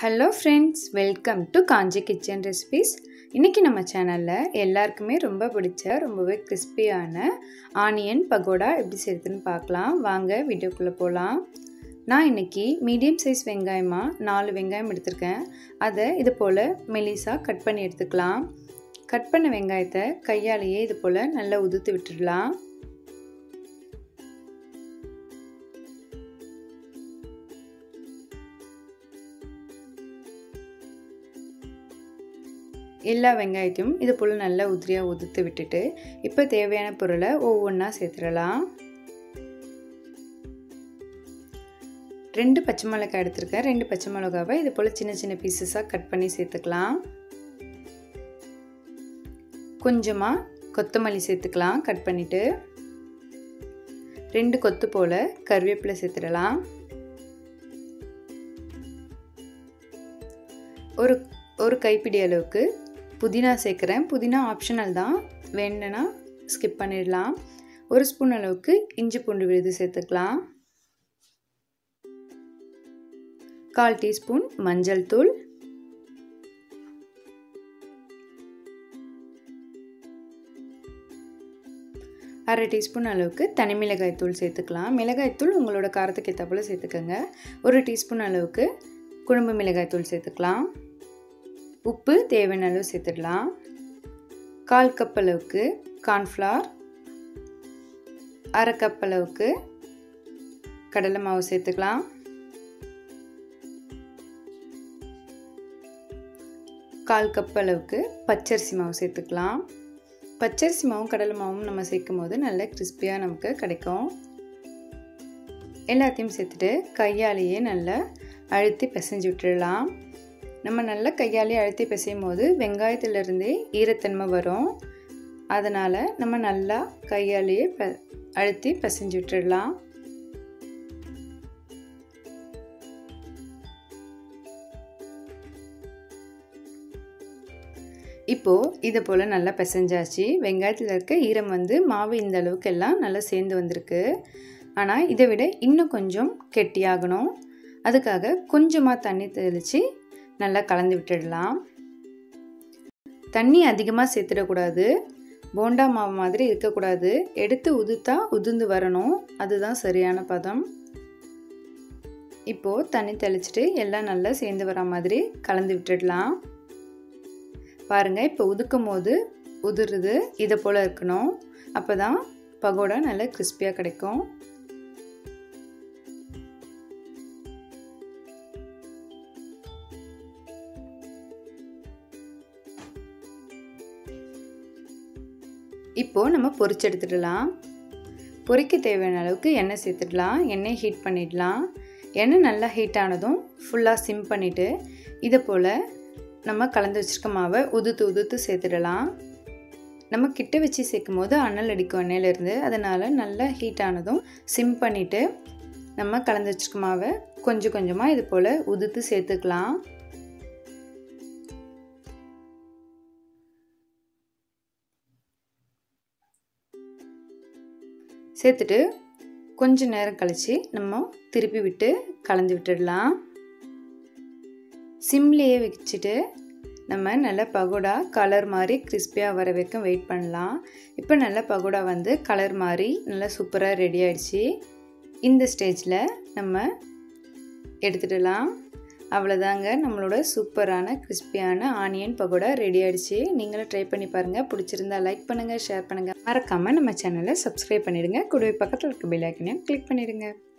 hello friends welcome to Kanchi kitchen recipes இன்றைக்கி நம்ம சேனலில் எல்லாருக்குமே ரொம்ப பிடிச்ச ரொம்பவே கிறிஸ்பியான ஆனியன் பகோடா எப்படி செய்யுதுன்னு பார்க்கலாம் வாங்க வீடியோக்குள்ளே போகலாம் நான் இன்றைக்கி மீடியம் சைஸ் வெங்காயமாக நாலு வெங்காயம் எடுத்திருக்கேன் அதை இது போல் மெலிசாக கட் பண்ணி எடுத்துக்கலாம் கட் பண்ண வெங்காயத்தை கையாலேயே இது போல் நல்லா உதுத்து விட்டுடலாம் எல்லா வெங்காயத்தையும் இது போல் நல்லா உதிரியாக உதுத்து விட்டுட்டு இப்போ தேவையான பொருளை ஒவ்வொன்றா சேர்த்துடலாம் ரெண்டு பச்சை மிளகாய் எடுத்திருக்கேன் ரெண்டு பச்சை மிளகாவை இது போல் சின்ன சின்ன பீசஸாக கட் பண்ணி சேர்த்துக்கலாம் கொஞ்சமாக கொத்தமல்லி சேர்த்துக்கலாம் கட் பண்ணிவிட்டு ரெண்டு கொத்து போல் கருவேப்பிலை சேர்த்துடலாம் ஒரு ஒரு கைப்பிடி அளவுக்கு புதினா சேர்க்குறேன் புதினா ஆப்ஷனல் தான் வேணுன்னா ஸ்கிப் பண்ணிடலாம் ஒரு ஸ்பூன் அளவுக்கு இஞ்சி பூண்டு விழுது சேர்த்துக்கலாம் கால் டீஸ்பூன் மஞ்சள் தூள் அரை டீஸ்பூன் அளவுக்கு தனி மிளகாய் தூள் சேர்த்துக்கலாம் மிளகாய் தூள் உங்களோட காரத்துக்கு ஏற்ற போல் சேர்த்துக்கோங்க ஒரு டீஸ்பூன் அளவுக்கு குழம்பு மிளகாய் தூள் சேர்த்துக்கலாம் உப்பு தேவையான அளவு சேர்த்துடலாம் கால் கப் அளவுக்கு கார்ன்ஃப்ளவர் அரை கப் அளவுக்கு கடலை மாவு சேர்த்துக்கலாம் கால் கப் அளவுக்கு பச்சரிசி மாவு சேர்த்துக்கலாம் பச்சரிசி மாவும் கடலை மாவும் நம்ம சேர்க்கும் போது நல்ல கிறிஸ்பியாக நமக்கு கிடைக்கும் எல்லாத்தையும் சேர்த்துட்டு கையாலேயே நல்லா அழுத்தி பிசைஞ்சு விட்டுடலாம் நம்ம நல்லா கையாலே அழுத்தி பிசையும் போது வெங்காயத்துலேருந்தே ஈரத்தன்மை வரும் அதனால் நம்ம நல்லா கையாலேயே ப அழுத்தி பிசைஞ்சு விட்டுடலாம் இப்போது இதை போல் நல்லா பிசைஞ்சாச்சு வெங்காயத்தில் இருக்க ஈரம் வந்து மாவு இந்த அளவுக்கு எல்லாம் நல்லா சேர்ந்து வந்திருக்கு ஆனால் இதை விட இன்னும் கொஞ்சம் கெட்டியாகணும் அதுக்காக கொஞ்சமாக தண்ணி தெளித்து நல்லா கலந்து விட்டுடலாம் தண்ணி அதிகமாக சேர்த்துடக்கூடாது போண்டா மாவு மாதிரி இருக்கக்கூடாது எடுத்து உதுத்தா உதிர்ந்து வரணும் அதுதான் சரியான பதம் இப்போது தண்ணி தெளிச்சிட்டு எல்லாம் நல்லா சேர்ந்து வர மாதிரி கலந்து விட்டுடலாம் பாருங்கள் இப்போ உதுக்கும் போது உதிருது இதை போல் இருக்கணும் அப்போ தான் பகோடா நல்லா கிறிஸ்பியாக கிடைக்கும் இப்போது நம்ம பொரிச்சு எடுத்துடலாம் பொரிக்க தேவையான அளவுக்கு எண்ணெய் சேர்த்துடலாம் எண்ணெய் ஹீட் பண்ணிடலாம் எண்ணெய் நல்லா ஹீட் ஆனதும் ஃபுல்லாக சிம் பண்ணிவிட்டு இதை போல் நம்ம கலந்து வச்சுருக்க மாவை உதுத்து உதுத்து சேர்த்துடலாம் நம்ம கிட்ட வச்சு சேர்க்கும் போது அனல் அடிக்கும் எண்ணெயிலேருந்து அதனால் நல்லா ஹீட் ஆனதும் சிம் பண்ணிவிட்டு நம்ம கலந்து வச்சுருக்க மாவை கொஞ்சம் கொஞ்சமாக இது போல் உதுத்து சேர்த்துக்கலாம் சேர்த்துட்டு கொஞ்ச நேரம் கழித்து நம்ம திருப்பி விட்டு கலந்து விட்டுடலாம் சிம்லேயே வச்சுட்டு நம்ம நல்ல பகோடா கலர் மாதிரி கிறிஸ்பியாக வர வரைக்கும் வெயிட் பண்ணலாம் இப்போ நல்ல பகோடா வந்து கலர் மாதிரி நல்லா சூப்பராக ரெடி ஆயிடுச்சு இந்த ஸ்டேஜில் நம்ம எடுத்துடலாம் அவ்வளோதாங்க நம்மளோட சூப்பரான கிறிஸ்பியான ஆனியன் பகோடா ரெடி ஆகிடுச்சு நீங்களும் ட்ரை பண்ணி பாருங்கள் பிடிச்சிருந்தா லைக் பண்ணுங்கள் ஷேர் பண்ணுங்கள் மறக்காமல் நம்ம சேனலை சப்ஸ்கிரைப் பண்ணிவிடுங்க கூடவே பக்கத்தில் இருக்க பெல் ஐக்கனையும் கிளிக் பண்ணிவிடுங்க